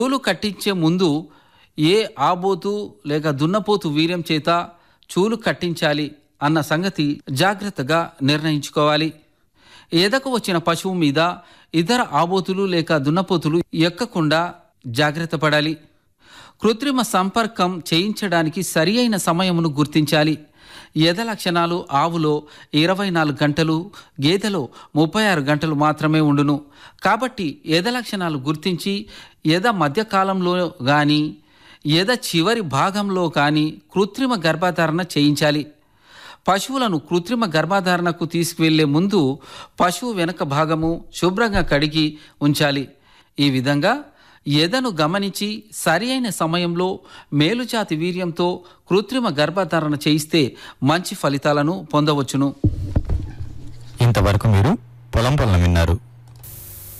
చూలు కట్టించే ముందు ఏ ఆబోతు లేక దున్నపోతు వీర్యం చేత చూలు కట్టించాలి అన్న సంగతి జాగ్రత్తగా నిర్ణయించుకోవాలి ఎదకు వచ్చిన పశువు మీద ఇతర ఆబోతులు లేక దున్నపోతులు ఎక్కకుండా జాగ్రత్త పడాలి కృత్రిమ సంపర్కం చేయించడానికి సరి అయిన సమయమును గుర్తించాలి ఎద లక్షణాలు ఆవులో ఇరవై నాలుగు గంటలు గేదెలో ముప్పై ఆరు గంటలు మాత్రమే ఉండును కాబట్టి ఎద లక్షణాలు గుర్తించి ఎద మధ్యకాలంలో కానీ ఎద చివరి భాగంలో కానీ కృత్రిమ గర్భధారణ చేయించాలి పశువులను కృత్రిమ గర్భధారణకు తీసుకువెళ్లే ముందు పశువు వెనక భాగము శుభ్రంగా కడిగి ఉంచాలి ఈ విధంగా ఎదను గమనించి సరి అయిన సమయంలో మేలుజాతి వీర్యంతో కృత్రిమ గర్భధారణ చేయిస్తే మంచి ఫలితాలను పొందవచ్చును ఇంతవరకు మీరు పొలం పొలం విన్నారు